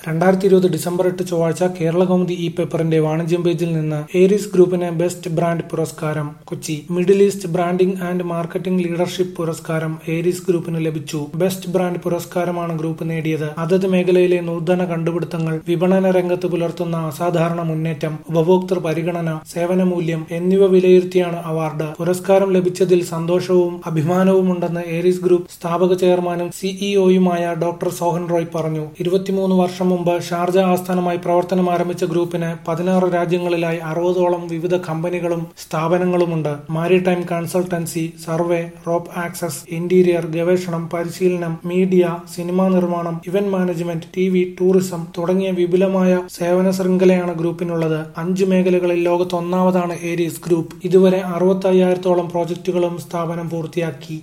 രണ്ടായിരത്തി ഇരുപത് ഡിസംബർ എട്ട് ചൊവ്വാഴ്ച കേരളകൗമുദി ഇ പേപ്പറിന്റെ വാണിജ്യം പേജിൽ നിന്ന് ഏരീസ് ഗ്രൂപ്പിന് ബെസ്റ്റ് ബ്രാൻഡ് പുരസ്കാരം Kochi middle east branding and marketing leadership പുരസ്കാരം ഏരീസ് ഗ്രൂപ്പിന് ലഭിച്ചു ബെസ്റ്റ് ബ്രാൻഡ് പുരസ്കാരമാണ് ഗ്രൂപ്പ് നേടിയത് അതത് മേഖലയിലെ നൂതന കണ്ടുപിടുത്തങ്ങൾ വിപണന രംഗത്ത് പുലർത്തുന്ന അസാധാരണ മുന്നേറ്റം ഉപഭോക്തൃ പരിഗണന സേവന മൂല്യം എന്നിവ വിലയിരുത്തിയാണ് അവാർഡ് പുരസ്കാരം ലഭിച്ചതിൽ സന്തോഷവും അഭിമാനവുമുണ്ടെന്ന് ഏരീസ് ഗ്രൂപ്പ് സ്ഥാപക ചെയർമാനും സിഇഒയുമായ ഡോക്ടർ സോഹൻ റോയ് പറഞ്ഞു ഇരുപത്തിമൂന്ന് വർഷം മുമ്പ് ഷാർജ ആസ്ഥാനമായി പ്രവർത്തനം ആരംഭിച്ച ഗ്രൂപ്പിന് പതിനാറ് രാജ്യങ്ങളിലായി അറുപതോളം വിവിധ കമ്പനികളും സ്ഥാപനങ്ങളുമുണ്ട് maritime consultancy survey rope access interior ഗവേഷണം പരിശീലനം മീഡിയ സിനിമാ നിർമ്മാണം event management T V tourism തുടങ്ങിയ വിപുലമായ സേവന ശൃംഖലയാണ് ഗ്രൂപ്പിനുള്ളത് അഞ്ച് മേഖലകളിൽ ലോകത്ത് ഒന്നാമതാണ് ഏരീസ് ഗ്രൂപ്പ് ഇതുവരെ അറുപത്തി അയ്യായിരത്തോളം പ്രോജക്റ്റുകളും സ്ഥാപനം പൂർത്തിയാക്കി